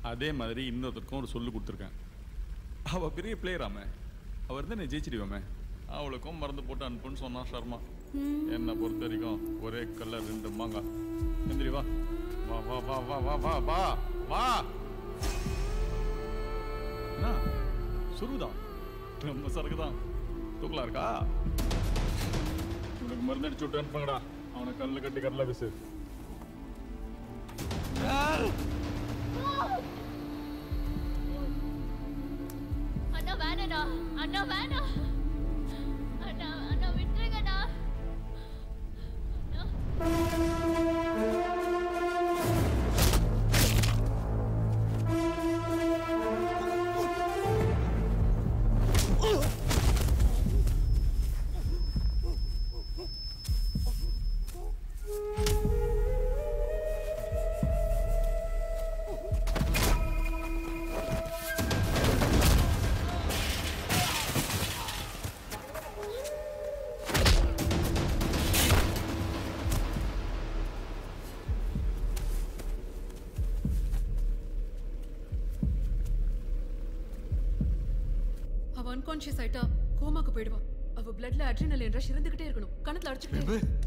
அதே மாதிரி இன்னொருத்தருக்கும் ஒரு சொல்லு கொடுத்துருக்கேன் அவள் பெரிய பிளேயராமே அவர் தான் ஜெயிச்சிடுவோமே அவளுக்கும் மறந்து போட்டு அனுப்புன்னு சொன்னான் சர்மா என்னை பொறுத்த வரைக்கும் ஒரே கலர் ரெண்டு மாங்காய் எந்திரி வா வா வா வா வா வா வா வா வா என்ன சுருதான் ரொம்ப சரக்கு தான் தூக்கலா இருக்கா உனக்கு மருந்து அடிச்சு விட்டு அனுப்புங்கடா அவனை கல்ல கட்டி கடல பேசு அண்ணா வேணாண்ணா அண்ணா வேணாம் அண்ணா அண்ணா விட்டுருங்கண்ணா அண்ணா அவ அன்கான்ஷியஸ் ஆயிட்டா கோமாக்கு போயிடுவா அவ பிளட்ல அட்ரினலின் ரஷ் இருந்துகிட்டே இருக்கணும் கணத்துல அடிச்சுக்கிட்டே இரு.